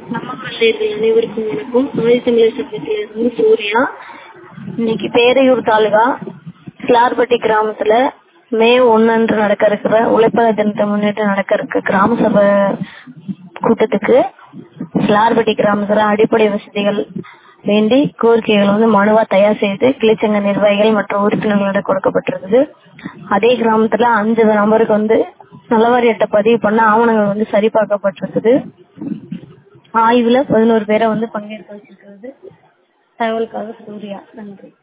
நம்ம குழந்தைகள் அனைவருக்கும் வணக்கம் ஆதித்தமிழர் சங்கத்திலிருந்து சூர்யா இன்னைக்கு பேரையூர் தாலுகா கிளார்பட்டி கிராமத்துல மே ஒன்னன்று நடக்க இருக்கிற உழைப்பாளர் தினத்தை முன்னிட்டு நடக்க இருக்க கிராம சபை கூட்டத்துக்கு கிளார்பட்டி கிராமத்துல அடிப்படை வசதிகள் வேண்டி கோரிக்கைகள் வந்து மனுவா தயார் செய்து கிளைச்சங்க நிர்வாகிகள் மற்றும் உறுப்பினர்களிடம் கொடுக்கப்பட்டிருக்குது அதே கிராமத்துல அஞ்சு நபருக்கு வந்து நலவாரி அட்டை பதிவு பண்ண ஆவணங்கள் வந்து சரிபார்க்கப்பட்டிருக்குது ஆய்வுல பதினோரு பேரை வந்து பங்கேற்க வச்சிருக்கிறது தகவலுக்காக சூர்யா நன்றி